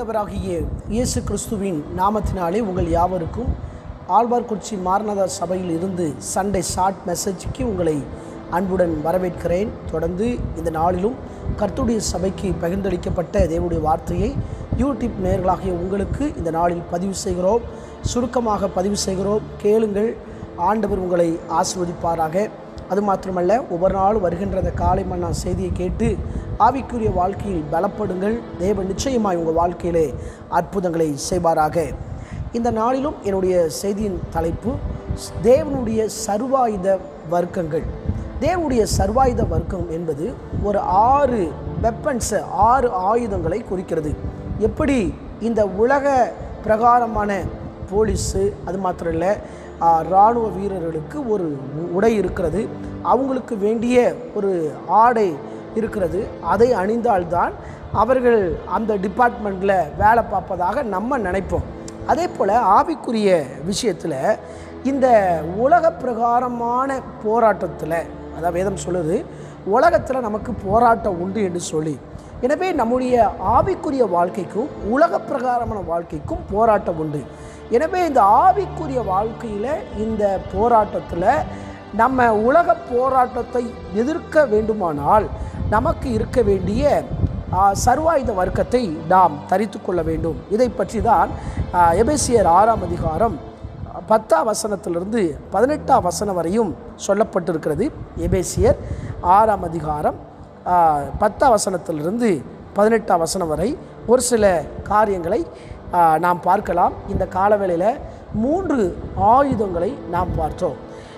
ஆண்டவராகிய இயேசு கிறிஸ்துவின் நாமத்தினாலே உங்கள் யாவருக்கும் ஆழ்வார்குறிச்சி மாரநாதா சபையில் இருந்து சண்டே ஷார்ட் மெசேஜ்க்கு உங்களை அன்புடன் வரவேற்கிறேன் தொடர்ந்து இந்த நாளிலும் கர்த்துடைய சபைக்கு பகிர்ந்தளிக்கப்பட்ட தேவனுடைய வார்த்தையை யூடியூப் நேர்களாகிய உங்களுக்கு இந்த நாளில் பதிவு செய்கிறோம் சுருக்கமாக பதிவு செய்கிறோம் கேளுங்கள் ஆண்டவர் உங்களை ஆசிர்வதிப்பாராக அது மாத்திரமல்ல ஒவ்வொரு நாளும் வருகின்ற அந்த காலை மன்னா செய்தியை கேட்டு ஆவிக்குரிய வாழ்க்கையில் பலப்படுங்கள் தேவ நிச்சயமாய் உங்கள் வாழ்க்கையிலே அற்புதங்களை செய்வாராக இந்த நாளிலும் என்னுடைய செய்தியின் தலைப்பு தேவனுடைய சர்வாயுத வர்க்கங்கள் தேவனுடைய சர்வாயுத வர்க்கம் என்பது ஒரு ஆறு வெப்பன்ஸை ஆறு ஆயுதங்களை குறிக்கிறது எப்படி இந்த உலக பிரகாரமான போலீஸு அது மாத்திரம் இல்லை இராணுவ வீரர்களுக்கு ஒரு உடை இருக்கிறது அவங்களுக்கு வேண்டிய ஒரு ஆடை இருக்கிறது அதை அணிந்தால்தான் அவர்கள் அந்த டிபார்ட்மெண்ட்டில் வேலை பார்ப்பதாக நம்ம நினைப்போம் அதே போல் ஆவிக்குரிய விஷயத்தில் இந்த உலக பிரகாரமான போராட்டத்தில் அதாவது வேதம் சொல்லுது உலகத்தில் நமக்கு போராட்டம் உண்டு என்று சொல்லி எனவே நம்முடைய ஆவிக்குரிய வாழ்க்கைக்கும் உலக பிரகாரமான வாழ்க்கைக்கும் போராட்டம் உண்டு எனவே இந்த ஆவிக்குரிய வாழ்க்கையில் இந்த போராட்டத்தில் நம்ம உலக போராட்டத்தை எதிர்க்க வேண்டுமானால் நமக்கு இருக்க வேண்டிய சர்வாயுத வர்க்கத்தை நாம் தரித்து கொள்ள வேண்டும் இதை பற்றி தான் எபேசியர் ஆறாம் அதிகாரம் பத்தாம் வசனத்திலிருந்து பதினெட்டாம் வசனம் வரையும் சொல்லப்பட்டிருக்கிறது எபேசியர் ஆறாம் அதிகாரம் பத்தாம் வசனத்திலிருந்து பதினெட்டாம் வசனம் வரை ஒரு சில காரியங்களை நாம் பார்க்கலாம் இந்த காலவேளையில் மூன்று ஆயுதங்களை நாம் பார்த்தோம்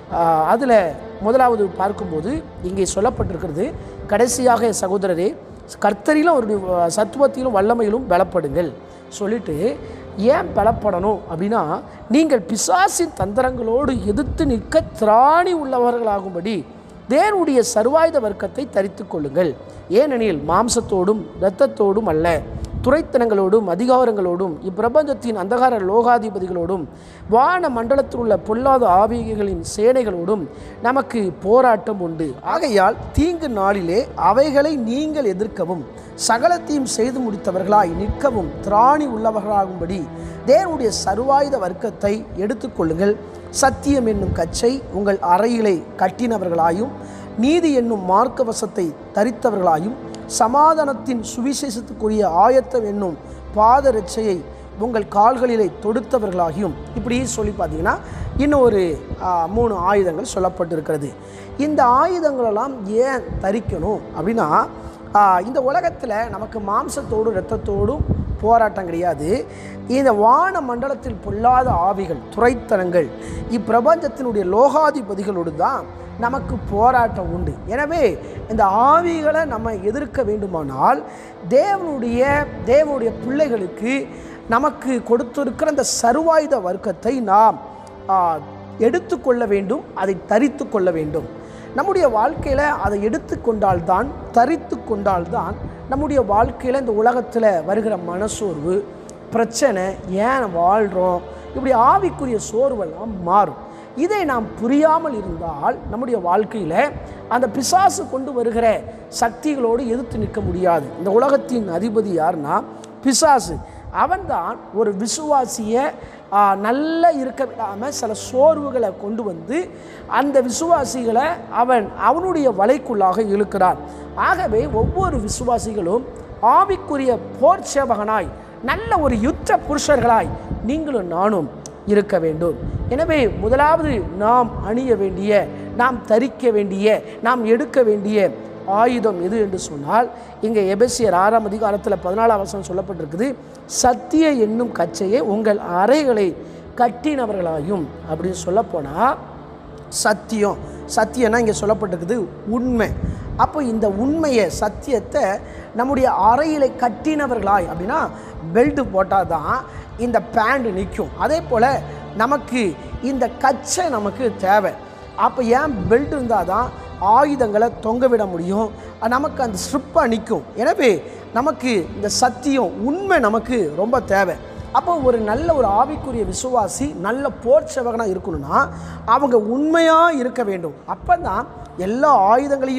அதில் முதலாவது பார்க்கும்போது இங்கே சொல்லப்பட்டிருக்கிறது கடைசியாக சகோதரரே கர்த்தரிலும் ஒரு சத்துவத்திலும் வல்லமையிலும் பலப்படுங்கள் சொல்லிட்டு ஏன் பலப்படணும் அப்படின்னா நீங்கள் பிசாசின் தந்திரங்களோடு எதிர்த்து நிற்க திராணி உள்ளவர்களாகும்படி தேவனுடைய சர்வாயுத வர்க்கத்தை தரித்து கொள்ளுங்கள் ஏனெனில் மாம்சத்தோடும் இரத்தத்தோடும் அல்ல துறைத்தனங்களோடும் அதிகாரங்களோடும் இப்பிரபஞ்சத்தின் அந்தகார லோகாதிபதிகளோடும் வான மண்டலத்தில் உள்ள பொல்லாத ஆவிகளின் சேனைகளோடும் நமக்கு போராட்டம் உண்டு ஆகையால் தீங்கு நாளிலே அவைகளை நீங்கள் எதிர்க்கவும் சகலத்தையும் செய்து முடித்தவர்களாய் நிற்கவும் திராணி உள்ளவர்களாகும்படி தேவனுடைய சர்வாயுத வர்க்கத்தை எடுத்துக்கொள்ளுங்கள் சத்தியம் என்னும் கச்சை உங்கள் அறையிலே கட்டினவர்களாயும் நீதி என்னும் மார்க்கவசத்தை தரித்தவர்களாயும் சமாதானத்தின் சுவிசேஷத்துக்குரிய ஆயத்தம் என்னும் பாதரட்சையை உங்கள் கால்களிலே தொடுத்தவர்களாகியும் இப்படி சொல்லி பார்த்தீங்கன்னா இன்னும் ஒரு மூணு ஆயுதங்கள் சொல்லப்பட்டிருக்கிறது இந்த ஆயுதங்களெல்லாம் ஏன் தரிக்கணும் அப்படின்னா இந்த உலகத்தில் நமக்கு மாம்சத்தோடும் இரத்தத்தோடும் போராட்டம் கிடையாது இந்த வான மண்டலத்தில் பொல்லாத ஆவிகள் துறைத்தனங்கள் இப்பிரபஞ்சத்தினுடைய லோகாதிபதிகளோடு தான் நமக்கு போராட்டம் உண்டு எனவே இந்த ஆவிகளை நம்ம எதிர்க்க வேண்டுமானால் தேவனுடைய தேவனுடைய பிள்ளைகளுக்கு நமக்கு கொடுத்திருக்கிற அந்த சர்வாயுத வர்க்கத்தை நாம் எடுத்துக்கொள்ள வேண்டும் அதை தரித்து கொள்ள வேண்டும் நம்முடைய வாழ்க்கையில் அதை எடுத்துக்கொண்டால்தான் தரித்து கொண்டால்தான் நம்முடைய வாழ்க்கையில் இந்த உலகத்தில் வருகிற மனசோர்வு பிரச்சனை ஏன் வாழ்கிறோம் இப்படி ஆவிக்குரிய சோர்வெல்லாம் மாறும் இதை நாம் புரியாமல் இருந்தால் நம்முடைய வாழ்க்கையில் அந்த பிசாசு கொண்டு வருகிற சக்திகளோடு எதிர்த்து நிற்க முடியாது இந்த உலகத்தின் அதிபதி யாருன்னா பிசாசு அவன்தான் ஒரு விசுவாசியை நல்லா இருக்க விடாமல் சில சோர்வுகளை கொண்டு வந்து அந்த விசுவாசிகளை அவன் அவனுடைய வலைக்குள்ளாக இழுக்கிறான் ஆகவே ஒவ்வொரு விசுவாசிகளும் ஆவிக்குரிய போர் சேவகனாய் நல்ல ஒரு யுத்த புருஷர்களாய் நீங்களும் நானும் இருக்க வேண்டும் எனவே முதலாவது நாம் அணிய வேண்டிய நாம் தரிக்க வேண்டிய நாம் எடுக்க வேண்டிய ஆயுதம் எது என்று சொன்னால் இங்கே எபெசியர் ஆறாம் அதிகாரத்தில் பதினாலாம் வசனம் சொல்லப்பட்டிருக்குது சத்திய என்னும் கச்சையை உங்கள் அறைகளை கட்டினவர்களாயும் அப்படின்னு சொல்லப்போனால் சத்தியம் சத்தியம்னா இங்கே சொல்லப்பட்டிருக்குது உண்மை அப்போ இந்த உண்மையை சத்தியத்தை நம்முடைய அறையிலை கட்டினவர்களாய் அப்படின்னா பெல்ட்டு போட்டால் தான் இந்த பேண்ட் நிற்கும் அதே போல் நமக்கு இந்த கச்சை நமக்கு தேவை அப்போ ஏன் பெல்ட் இருந்தால் தான் ஆயுதங்களை தொங்க விட முடியும் நமக்கு அந்த ஸ்ட்ரிப்பாக நிற்கும் எனவே நமக்கு இந்த சத்தியம் உண்மை நமக்கு ரொம்ப தேவை அப்போ ஒரு நல்ல ஒரு ஆவிக்குரிய விசுவாசி நல்ல போர் சேவகனாக இருக்கணும்னா அவங்க உண்மையாக இருக்க வேண்டும் அப்போ தான் எல்லா ஆயுதங்களையும்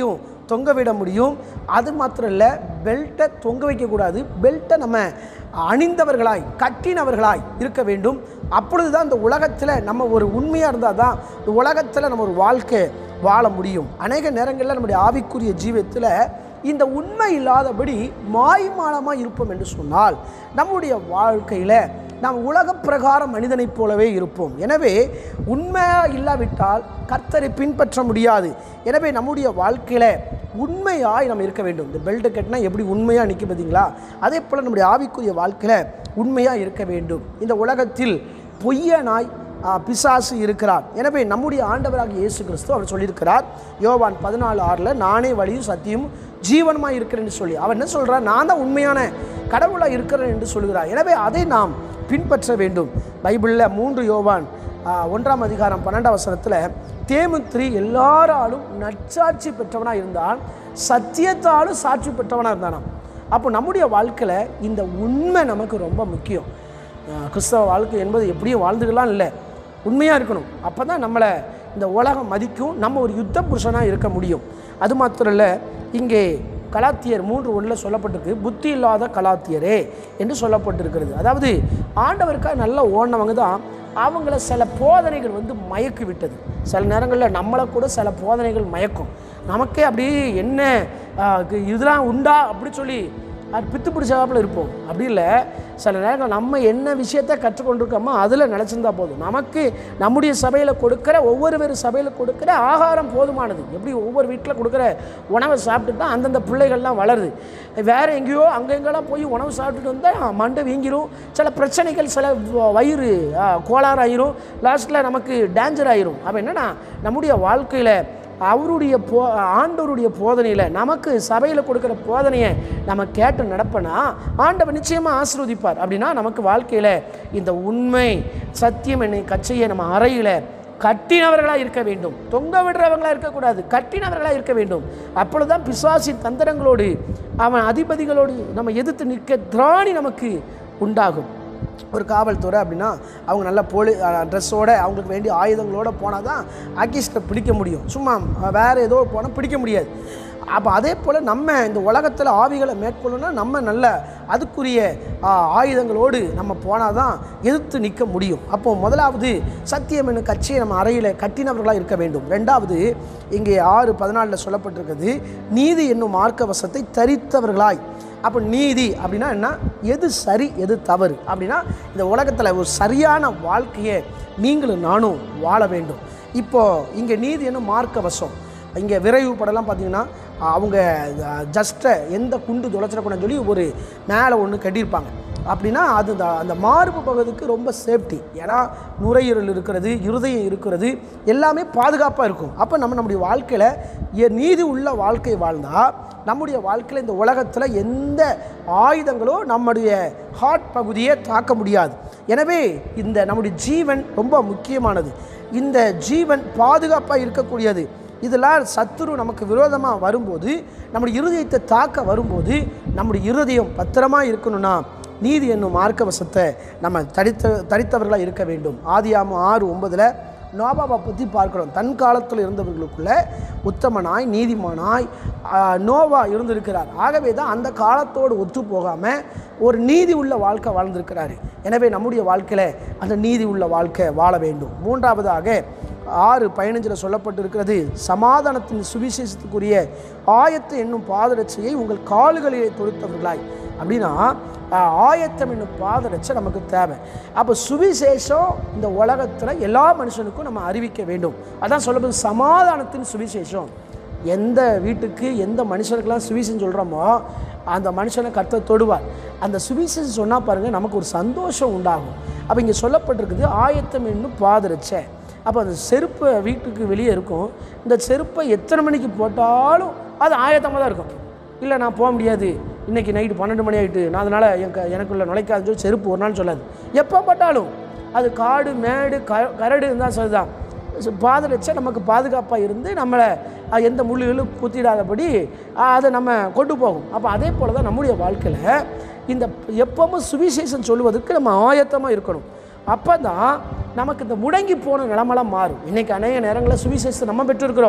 தொங்க விட முடியும் அது மாத்திரம் இல்லை பெல்ட்டை தொங்க வைக்கக்கூடாது பெல்ட்டை நம்ம அணிந்தவர்களாய் கட்டினவர்களாய் இருக்க வேண்டும் அப்பொழுது தான் இந்த உலகத்தில் நம்ம ஒரு உண்மையாக இருந்தால் தான் இந்த உலகத்தில் நம்ம ஒரு வாழ்க்கை வாழ முடியும் அநேக நேரங்களில் நம்முடைய ஆவிக்குரிய ஜீவியத்தில் இந்த உண்மை இல்லாதபடி மாய்மாலமாக இருப்போம் என்று சொன்னால் நம்முடைய வாழ்க்கையில் நாம் உலக பிரகாரம் மனிதனைப் போலவே இருப்போம் எனவே உண்மையாக இல்லாவிட்டால் கர்த்தரை பின்பற்ற முடியாது எனவே நம்முடைய வாழ்க்கையில் உண்மையாய் நம்ம இருக்க வேண்டும் இந்த பெல்ட் கட்டினா எப்படி உண்மையாக நிற்க பார்த்தீங்களா அதே போல் நம்முடைய ஆவிக்குரிய வாழ்க்கையில் உண்மையாக இருக்க வேண்டும் இந்த உலகத்தில் பொய்யனாய் ஆ, பிசாசு இருக்கிறார் எனவே நம்முடைய ஆண்டவராக இயேசு கிறிஸ்து அவர் சொல்லியிருக்கிறார் யோவான் பதினாலு ஆறில் நானே வழியும் சத்தியமும் ஜீவனமாக இருக்கிறேன்னு சொல்லி அவர் என்ன சொல்கிறார் நான் தான் உண்மையான கடவுளாக இருக்கிறேன் என்று சொல்கிறார் எனவே அதை நாம் பின்பற்ற வேண்டும் பைபிளில் மூன்று யோவான் ஆ, ஒன்றாம் அதிகாரம் பன்னெண்டாம் வசனத்தில் தேமுத்திரி எல்லாராலும் நற்சாட்சி பெற்றவனாக இருந்தான் சத்தியத்தாலும் சாட்சி பெற்றவனாக இருந்தானாம் அப்போ நம்முடைய வாழ்க்கையில் இந்த உண்மை நமக்கு ரொம்ப முக்கியம் ஆஹ் கிறிஸ்தவ வாழ்க்கை என்பது எப்படியும் வாழ்ந்துக்கலாம் இல்லை உண்மையாக இருக்கணும் அப்போ தான் நம்மளை இந்த உலகம் மதிக்கும் நம்ம ஒரு யுத்த புருஷனாக இருக்க முடியும் அது மாத்திரம் இல்லை இங்கே கலாத்தியர் மூன்று ஒன்றில் சொல்லப்பட்டிருக்கு புத்தி இல்லாத கலாத்தியரே என்று சொல்லப்பட்டிருக்கிறது அதாவது ஆண்டவருக்காக நல்லா ஓடினவங்க தான் அவங்கள சில போதனைகள் வந்து மயக்கி விட்டது சில நேரங்களில் நம்மளை கூட சில போதனைகள் மயக்கும் நமக்கே அப்படி என்ன ஆஹ் இது- இதெல்லாம் உண்டா அப்படி சொல்லி அது பித்து பிடிச்சாப்புல இருப்போம் அப்படி இல்லை சில நேரங்கள் நம்ம என்ன விஷயத்தை கற்றுக்கொண்டிருக்கோமோ அதில் நினச்சிருந்தா போதும் நமக்கு நம்முடைய சபையில் கொடுக்குற ஒவ்வொரு சபையில் கொடுக்குற ஆகாரம் போதுமானது எப்படி ஒவ்வொரு வீட்டில் கொடுக்குற உணவை சாப்பிட்டு தான் அந்தந்த பிள்ளைகள்லாம் வளருது வேறு எங்கேயோ அங்கே எங்கெல்லாம் போய் உணவு சாப்பிட்டுட்டு வந்தால் மண்டை வீங்கிரும் சில பிரச்சனைகள் சில வ- வயிறு ஆ, கோளாறு ஆயிரும் லாஸ்ட்டில் நமக்கு டேஞ்சர் ஆயிரும் அப்போ என்னென்னா நம்முடைய வாழ்க்கையில் அவருடைய போ ஆண்டவருடைய போதனையில் நமக்கு சபையில் கொடுக்குற போதனையை நம்ம கேட்டு நடப்பனா ஆண்டவர் நிச்சயமாக ஆசீர்வதிப்பார் அப்படின்னா நமக்கு வாழ்க்கையில் இந்த உண்மை சத்தியம் என்னை கச்சையை நம்ம அறையில் கட்டினவர்களாக இருக்க வேண்டும் தொங்க விடுறவங்களாக இருக்கக்கூடாது கட்டினவர்களாக இருக்க வேண்டும் அப்பொழுதுதான் பிசாசின் தந்திரங்களோடு அவன் அதிபதிகளோடு நம்ம எதிர்த்து நிற்க திராணி நமக்கு உண்டாகும் ஒரு காவல்துறை அப்படின்னா அவங்க நல்ல போலி ட்ரெஸ்ஸோட அவங்களுக்கு வேண்டிய ஆயுதங்களோட போனால் தான் அக்கிஸ்ட்டை பிடிக்க முடியும் சும்மா வேறு ஏதோ போனால் பிடிக்க முடியாது அப்போ அதே போல் நம்ம இந்த உலகத்தில் ஆவிகளை மேற்கொள்ளணும்னா நம்ம நல்ல அதுக்குரிய ஆ, ஆயுதங்களோடு நம்ம போனால் தான் எதிர்த்து நிற்க முடியும் அப்போது முதலாவது சத்தியம் என்னும் கட்சியை நம்ம அறையில் கட்டினவர்களாக இருக்க வேண்டும் ரெண்டாவது இங்கே ஆறு பதினாலில் சொல்லப்பட்டிருக்கிறது நீதி என்னும் மார்க்க வசத்தை தரித்தவர்களாய் அப்போ நீதி அப்படின்னா என்ன எது சரி எது தவறு அப்படின்னா இந்த உலகத்தில் ஒரு சரியான வாழ்க்கையை நீங்களும் நானும் வாழ வேண்டும் இப்போ இங்கே நீதி என்னும் மார்க்க வசம் இங்கே விரைவு படம்லாம் பார்த்தீங்கன்னா அவங்க ஜஸ்ட்டை எந்த குண்டு தொலைச்சிடக்கூடாதுன்னு சொல்லி ஒரு மேலே ஒன்று கட்டியிருப்பாங்க அப்படின்னா அது அந்த அந்த மார்பு பகுதிக்கு ரொம்ப சேஃப்டி ஏன்னா நுரையீரல் இருக்கிறது இருதயம் இருக்கிறது எல்லாமே பாதுகாப்பாக இருக்கும் அப்போ நம்ம நம்முடைய வாழ்க்கையில் எ- நீதி உள்ள வாழ்க்கை வாழ்ந்தால் நம்முடைய வாழ்க்கையில் இந்த உலகத்தில் எந்த ஆயுதங்களோ நம்முடைய ஹார்ட் பகுதியை தாக்க முடியாது எனவே இந்த நம்முடைய ஜீவன் ரொம்ப முக்கியமானது இந்த ஜீவன் பாதுகாப்பாக இருக்கக்கூடியது இதெல்லாம் சத்துரு நமக்கு விரோதமாக வரும்போது நம்முடைய இருதயத்தை தாக்க வரும்போது நம்முடைய இருதயம் பத்திரமா இருக்கணும்னா நீதி என்னும் மார்க்க வசத்தை நம்ம தடித்த தடித்தவர்களாக இருக்க வேண்டும் ஆதியாமம் ஆறு ஒன்பதில் நோபாவை பற்றி பார்க்குறோம் தன் காலத்தில் இருந்தவர்களுக்குள்ள உத்தமனாய் நீதிமானாய் ஆ, நோவா இருந்திருக்கிறார் ஆகவே தான் அந்த காலத்தோடு ஒத்து போகாமல் ஒரு நீதி உள்ள வாழ்க்கை வாழ்ந்திருக்கிறாரு எனவே நம்முடைய வாழ்க்கையில் அந்த நீதி உள்ள வாழ்க்கை வாழ வேண்டும் மூன்றாவதாக ஆறு பதினஞ்சில் சொல்லப்பட்டிருக்கிறது சமாதானத்தின் சுவிசேஷத்துக்குரிய ஆயத்து என்னும் பாதரட்சையை உங்கள் கால்களிலே தொடுத்தவர்களாய் அப்படின்னா ஆஹ், ஆயத்தம் என்னும் பாதரட்சை நமக்கு தேவை அப்போ சுவிசேஷம் இந்த உலகத்தில் எல்லா மனுஷனுக்கும் நம்ம அறிவிக்க வேண்டும் அதான் சொல்லப்படுது சமாதானத்தின் சுவிசேஷம் எந்த வீட்டுக்கு எந்த மனுஷனுக்கெல்லாம் சுவிசேஷம் சொல்கிறோமோ அந்த மனுஷனை கர்த்தர் தொடுவார் அந்த சுவிசேஷம் சொன்னால் பாருங்கள் நமக்கு ஒரு சந்தோஷம் உண்டாகும் அப்போ இங்கே சொல்லப்பட்டிருக்குது ஆயத்தம் என்னும் பாதரட்சை அப்போ அந்த செருப்பு வீட்டுக்கு வெளியே இருக்கும் இந்த செருப்பை எத்தனை மணிக்கு போட்டாலும் அது ஆயத்தமாக தான் இருக்கும் இல்லை நான் போக முடியாது இன்றைக்கி நைட்டு பன்னெண்டு மணி ஆகிட்டு நான் அதனால் எனக்கு எனக்குள்ள நுழைக்காதுன்னு சொல்லி செருப்பு ஒரு நாள் சொல்லாது எப்போ போட்டாலும் அது காடு மேடு க கரடு இருந்தால் சரிதான் பாதரட்சை நமக்கு பாதுகாப்பாக இருந்து நம்மளை அஹ், எந்த முள்ளுகளும் குத்திடாதபடி அஹ், அதை நம்ம கொண்டு போகும் அப்போ அதே போல் தான் நம்முடைய வாழ்க்கையில் இந்த எப்பவும் சுவிசேஷம் சொல்லுவதற்கு நம்ம ஆயத்தமாக இருக்கணும் அப்போ தான் நமக்கு இந்த முடங்கி போன நிலமெல்லாம் மாறும் இன்றைக்கி அநேக நேரங்களில் சுவிசேஷத்தை நம்ம பெற்றிருக்கிறோம்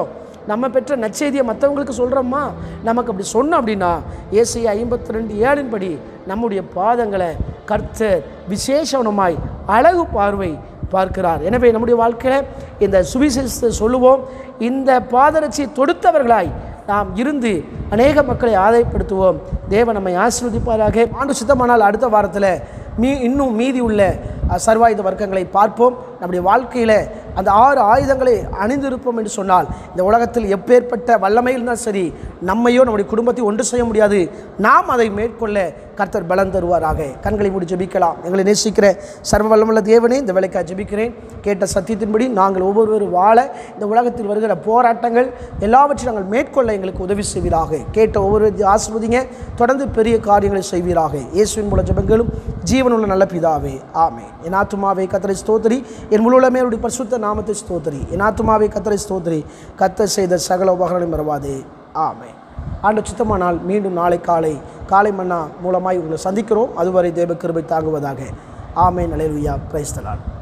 நம்ம பெற்ற நற்செய்தியை மற்றவங்களுக்கு சொல்கிறோமா நமக்கு அப்படி சொன்னோம் அப்படின்னா ஏசிய ஐம்பத்தி ரெண்டு ஏழின்படி நம்முடைய பாதங்களை கர்த்தர் விசேஷமாய் அழகு பார்வை பார்க்கிறார் எனவே நம்முடைய வாழ்க்கையில் இந்த சுவிசேஷத்தை சொல்லுவோம் இந்த பாதரட்சியை தொடுத்தவர்களாய் நாம் இருந்து அநேக மக்களை ஆதாயப்படுத்துவோம் தேவன் நம்மை ஆசீர்வதிப்பாராக ஆண்டு சுத்தமானால் அடுத்த வாரத்தில் மீ இன்னும் மீதி உள்ள அஹ், சர்வாயுத வர்க்கங்களை பார்ப்போம் நம்முடைய வாழ்க்கையில் அந்த ஆறு ஆயுதங்களை அணிந்திருப்போம் என்று சொன்னால் இந்த உலகத்தில் எப்பேற்பட்ட வல்லமை இருந்தால் சரி நம்மையோ நம்முடைய குடும்பத்தையும் ஒன்று செய்ய முடியாது நாம் அதை மேற்கொள்ள கர்த்தர் பலன் தருவாராக கண்களை மூடி ஜெபிக்கலாம் எங்களை நேசிக்கிற சர்வ வல்லமுள்ள தேவனே இந்த வேலைக்காக ஜெபிக்கிறேன் கேட்ட சத்தியத்தின்படி நாங்கள் ஒவ்வொருவரும் வாழ இந்த உலகத்தில் வருகிற போராட்டங்கள் எல்லாவற்றையும் நாங்கள் மேற்கொள்ள எங்களுக்கு உதவி செய்வீராக கேட்ட ஒவ்வொரு ஆசிர்வதிங்க தொடர்ந்து பெரிய காரியங்களை செய்வீராக இயேசுவின் மூல ஜெபங்களும் ஜீவனுள்ள நல்ல பிதாவே ஆமே என் ஆத்துமாவே கத்தரை ஸ்தோத்திரி என் முழுவலமே அவருடைய பரிசுத்த நாமத்தை ஸ்தோத்திரி என் ஆத்துமாவே கத்தரை ஸ்தோத்திரி கத்த செய்த சகல உபகரணம் மறவாதே ஆமே ஆண்டு சுத்தமானால் மீண்டும் நாளை காலை காலை மன்னா மூலமாய் உங்களை சந்திக்கிறோம் அதுவரை தேவ கிருபை தாங்குவதாக ஆமே நலையா பிரைஸ்தலான்